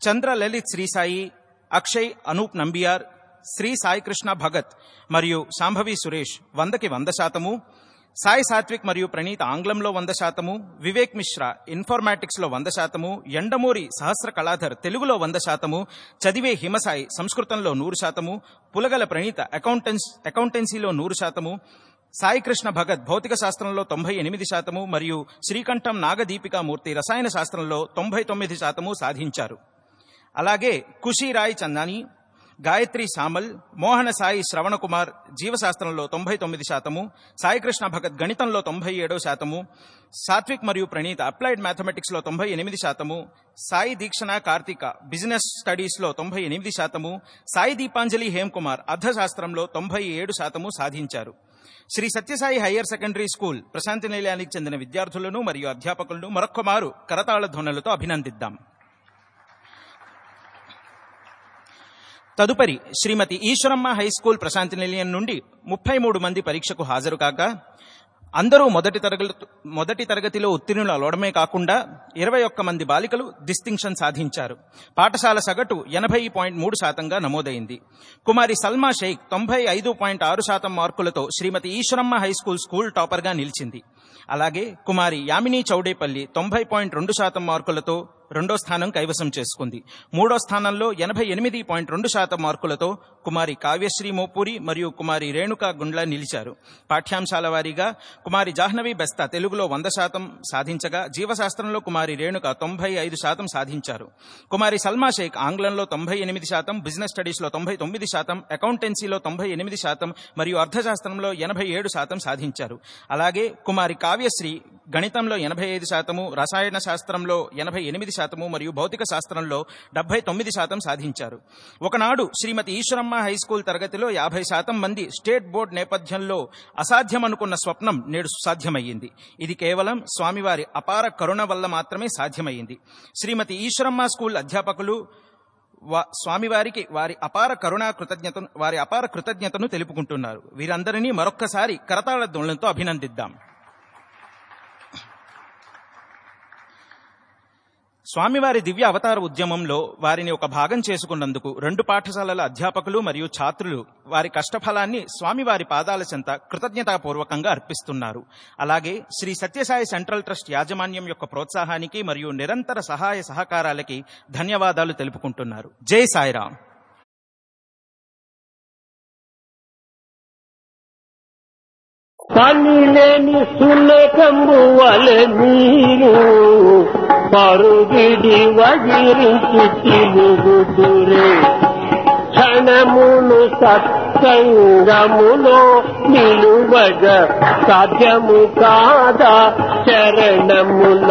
చంద్ర లలిత్ శ్రీసాయి అక్షయ్ అనూప్ నంబియార్ శ్రీ సాయికృష్ణ భగత్ మరియు శాంభవి సురేష్ వందకి వంద శాతము సాయి సాత్విక్ మరియు ప్రణీత్ ఆంగ్లంలో వంద శాతము వివేక్ మిశ్రా ఇన్ఫర్మాటిక్స్ లో వంద శాతము ఎండమూరి సహస్ర కళాధర్ తెలుగులో వంద శాతము చదివే హిమసాయి సంస్కృతంలో నూరు శాతము పులగల ప్రణీత అకౌంటెన్స్ అకౌంటెన్సీలో నూరు శాతము సాయికృష్ణ భగత్ భౌతిక శాస్త్రంలో తొంభై ఎనిమిది శాతము మరియు శ్రీకంఠం నాగదీపికామూర్తి రసాయన శాస్త్రంలో తొంభై తొమ్మిది శాతము సాధించారు అలాగే కుషిరాయ్ చందాని గాయత్రి సామల్ మోహన సాయి శ్రవణ కుమార్ జీవశాస్త్రంలో తొంభై తొమ్మిది శాతము సాయికృష్ణ భగత్ గణితంలో తొంభై ఏడో శాతము సాత్విక్ మరియు ప్రణీత అప్లైడ్ మ్యాథమెటిక్స్ లో తొంభై ఎనిమిది శాతము సాయి దీక్షణ కార్తిక బిజినెస్ స్టడీస్ లో తొంభై ఎనిమిది శాతము సాయి దీపాంజలి హేమ్కుమార్ అర్థశాస్త్రంలో తొంభై ఏడు శాతము సాధించారు Shri Sathya Sai higher secondary school Prashanti నిలయానికి చెందిన విద్యార్థులను మరియు అధ్యాపకులను మరొక్కమారు కరతాళ ధ్వనులతో అభినందిద్దాం తదుపరి శ్రీమతి ఈశ్వరమ్మ హై స్కూల్ ప్రశాంతి నిలయం నుండి ముప్పై మూడు మంది పరీక్షకు హాజరు కాగా అందరూ మొదటి తరగతి మొదటి తరగతిలో ఉత్తీర్ణులు అవడమే కాకుండా ఇరవై ఒక్క మంది బాలికలు డిస్టింక్షన్ సాధించారు పాఠశాల సగటు ఎనభై పాయింట్ మూడు శాతంగా నమోదైంది కుమారి సల్మా షేక్ తొంభై ఐదు పాయింట్ ఆరు శాతం మార్కులతో Srimathi Eswaramma high school school టాపర్గా నిలిచింది అలాగే కుమారి యామిని చౌడేపల్లి తొంభై పాయింట్ రెండు శాతం మార్కులతో రెండో స్థానం కైవసం చేసుకుంది మూడో స్థానంలో ఎనభై ఎనిమిది పాయింట్ రెండు శాతం మార్కులతో కుమారి కావ్యశ్రీ మోపూరి మరియు కుమారి రేణుకా గుండ్ల నిలిచారు పాఠ్యాంశాల వారీగా కుమారి జాహ్నవి బెస్తా తెలుగులో వంద శాతం సాధించగా జీవశాస్త్రంలో కుమారి రేణుక తొంభై ఐదు శాతం సాధించారు కుమారి సల్మా షేక్ ఆంగ్లంలో తొంభై ఎనిమిది శాతం బిజినెస్ స్టడీస్లో తొంభై తొమ్మిది శాతం అకౌంటెన్సీలో తొంభై ఎనిమిది శాతం మరియు అర్థశాస్త్రంలో ఎనభై ఏడు శాతం సాధించారు అలాగే కుమారి కావ్యశ్రీ గణితంలో ఎనభై ఐదు శాతము రసాయన శాస్త్రంలో ఎనభై ఎనిమిది శాతము మరియు భౌతిక శాస్త్రంలో డెబ్బై తొమ్మిది శాతం సాధించారు ఒకనాడు శ్రీమతి ఈశ్వరమ్మ హై స్కూల్ తరగతిలో యాభై శాతం మంది స్టేట్ బోర్డు నేపథ్యంలో అసాధ్యమనుకున్న స్వప్నం నేడు సాధ్యమయ్యింది ఇది కేవలం స్వామివారి అపార కరుణ వల్ల మాత్రమే సాధ్యమయ్యింది శ్రీమతి ఈశ్వరమ్మ స్కూల్ అధ్యాపకులు వా- స్వామివారికి వారి అపార కరుణా కృతజ్ఞతను వారి అపార కృతజ్ఞతను తెలుపుకుంటున్నారు వీరందరినీ మరొక్కసారి కరతాళ ధ్వనులతో అభినందిద్దాం స్వామివారి దివ్య అవతార ఉద్యమంలో వారిని ఒక భాగం చేసుకున్నందుకు రెండు పాఠశాలల అధ్యాపకులు మరియు ఛాత్రులు వారి కష్టఫలాన్ని స్వామివారి పాదాల చెంత కృతజ్ఞతాపూర్వకంగా అర్పిస్తున్నారు అలాగే శ్రీ సత్యసాయి సెంట్రల్ ట్రస్ట్ యాజమాన్యం యొక్క ప్రోత్సాహానికి మరియు నిరంతర సహాయ సహకారాలకి ధన్యవాదాలు తెలుపుకుంటున్నారు జై సాయిరాం పని లేని సున్నకంబు వలె మీరు పరుగిడి వగిరించి తిరుగుదురే క్షణమును సత్సంగములో నిలువగ సాధ్యము కాదా శరణముల